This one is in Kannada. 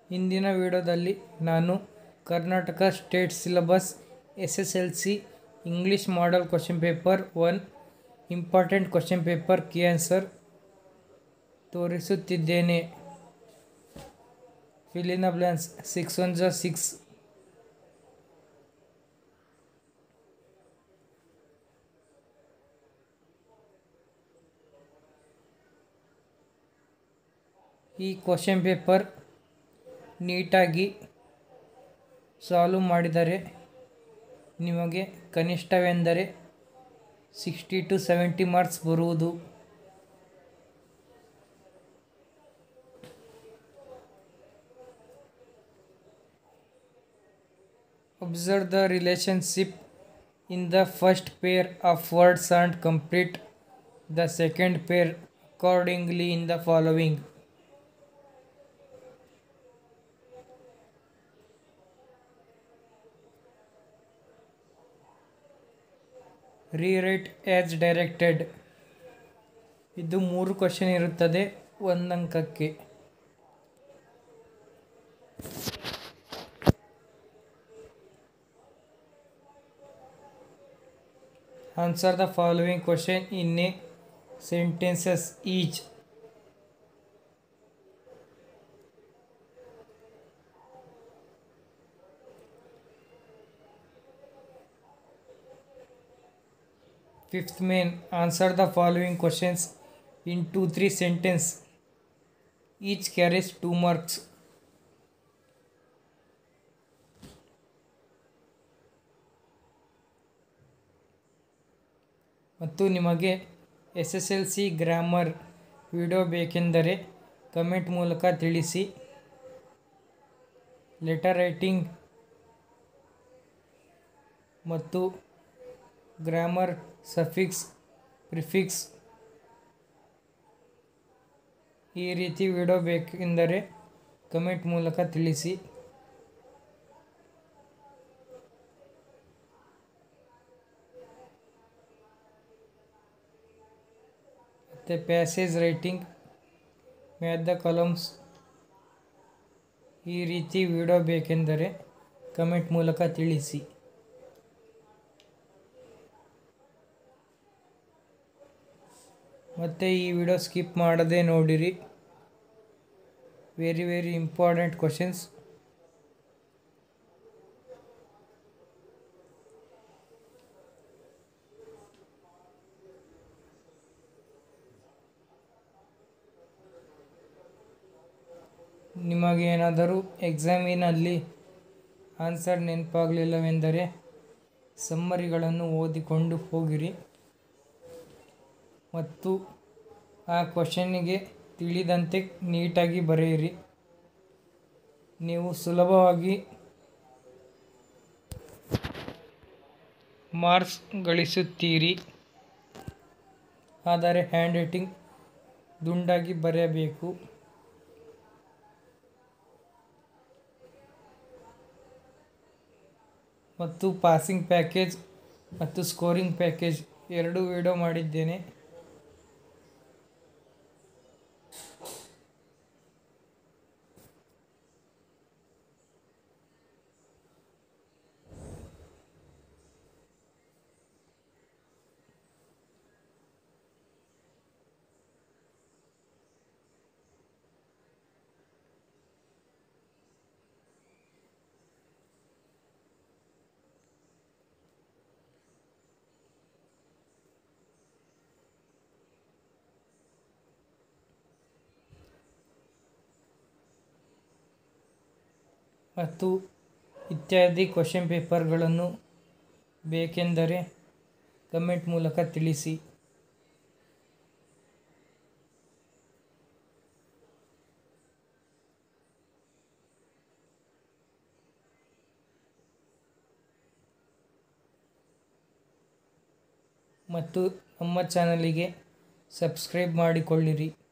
ಇಂದಿನ ವಿಡಿಯೋದಲ್ಲಿ ನಾನು Karnataka state syllabus S S L C English model question paper one important question paper ಕಿ ಆನ್ಸರ್ ತೋರಿಸುತ್ತಿದ್ದೇನೆ ಫಿಲಿನ ಬ್ಲ್ಯಾನ್ಸ್ ಸಿಕ್ಸ್ ಒನ್ ಜ ಸಿಕ್ಸ್ ಈ ಕ್ವಶನ್ ಪೇಪರ್ ನೀಟಾಗಿ ಸಾಲ್ವ್ ಮಾಡಿದರೆ ನಿಮಗೆ ಕನಿಷ್ಠವೆಂದರೆ ಸಿಕ್ಸ್ಟಿ ಟು ಸೆವೆಂಟಿ ಮಾರ್ಕ್ಸ್ ಬರುವುದು Observe the relationship in the first pair of words and complete the second pair accordingly in the following. Rewrite as directed. ಇದು ಮೂರು ಕ್ವಶನ್ ಇರುತ್ತದೆ ಒಂದಂಕಕ್ಕೆ Answer the following question in a sentences each. Fifth main, answer the following questions in 2-3 sentence. Each carries 2 marks. ಮತ್ತು ನಿಮಗೆ S S L C grammar video ಬೇಕೆಂದರೆ ಕಮೆಂಟ್ ಮೂಲಕ ತಿಳಿಸಿ ಲೆಟರ್ ರೈಟಿಂಗ್ ಮತ್ತು ಗ್ರಾಮರ್ ಸಫಿಕ್ಸ್ ಪ್ರಿಫಿಕ್ಸ್ ಈ ರೀತಿ ವಿಡಿಯೋ ಬೇಕೆಂದರೆ ಕಮೆಂಟ್ ಮೂಲಕ ತಿಳಿಸಿ ಮತ್ತು passage writing match the columns ಈ ರೀತಿ ವಿಡಿಯೋ ಬೇಕೆಂದರೆ ಕಮೆಂಟ್ ಮೂಲಕ ತಿಳಿಸಿ ಮತ್ತು ಈ ವಿಡಿಯೋ ಸ್ಕಿಪ್ ಮಾಡದೆ ನೋಡಿರಿ ವೆರಿ ವೆರಿ ಇಂಪಾರ್ಟೆಂಟ್ ಕ್ವಶನ್ಸ್ ನಿಮಗೇನಾದರೂ ಎಕ್ಸಾಮಿನಲ್ಲಿ ಆನ್ಸರ್ ನೆನಪಾಗಲಿಲ್ಲವೆಂದರೆ ಸಮ್ಮರಿಗಳನ್ನು ಓದಿಕೊಂಡು ಹೋಗಿರಿ ಮತ್ತು ಆ ಕ್ವಶನ್ನಿಗೆ ತಿಳಿದಂತೆ ನೀಟಾಗಿ ಬರೆಯಿರಿ ನೀವು ಸುಲಭವಾಗಿ ಮಾರ್ಕ್ಸ್ ಗಳಿಸುತ್ತೀರಿ ಆದರೆ ಹ್ಯಾಂಡ್ ರೈಟಿಂಗ್ ದುಂಡಾಗಿ ಬರೆಯಬೇಕು ಮತ್ತು ಪಾಸಿಂಗ್ ಪ್ಯಾಕೇಜ್ ಮತ್ತು ಸ್ಕೋರಿಂಗ್ ಪ್ಯಾಕೇಜ್ ಎರಡೂ ವಿಡಿಯೋ ಮಾಡಿದ್ದೇನೆ ಮತ್ತು ಇತ್ಯಾದಿ ಕ್ವಶನ್ ಪೇಪರ್ಗಳನ್ನು ಬೇಕೆಂದರೆ ಕಮೆಂಟ್ ಮೂಲಕ ತಿಳಿಸಿ ಮತ್ತು ನಮ್ಮ ಚಾನಲಿಗೆ ಸಬ್ಸ್ಕ್ರೈಬ್ ಮಾಡಿಕೊಳ್ಳಿರಿ